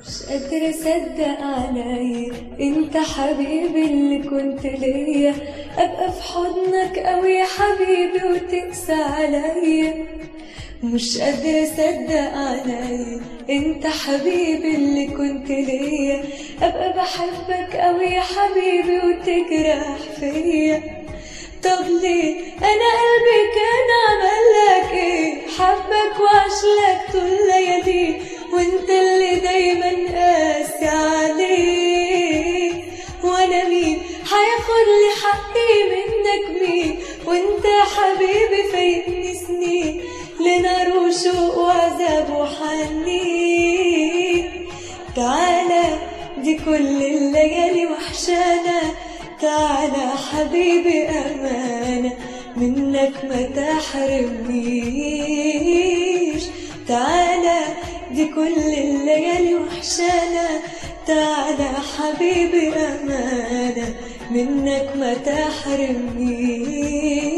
مش قادرة أصدق عليا أنت حبيبي اللي كنت ليا أبقى في حضنك أوي يا حبيبي وتقسى عليا مش قادرة أصدق عليا أنت حبيبي اللي كنت ليا أبقى بحبك أوي يا حبيبي وتجرح فيا طب ليه أنا قلبي كان عملك إيه حبك وعشلك طول ليالي وانت اللي دايما قاسي عليه وانا مين هياخد لي حقي منك مين وانت يا حبيبي فايتني سنين لنار وشوق وعذاب وحنين تعالى دي كل الليالي وحشانة تعالى حبيبي أمانة منك ما تحرمنيش تعالى دي كل الليالي وحشانة تعالى حبيبي أمانة منك ما تحرمنيش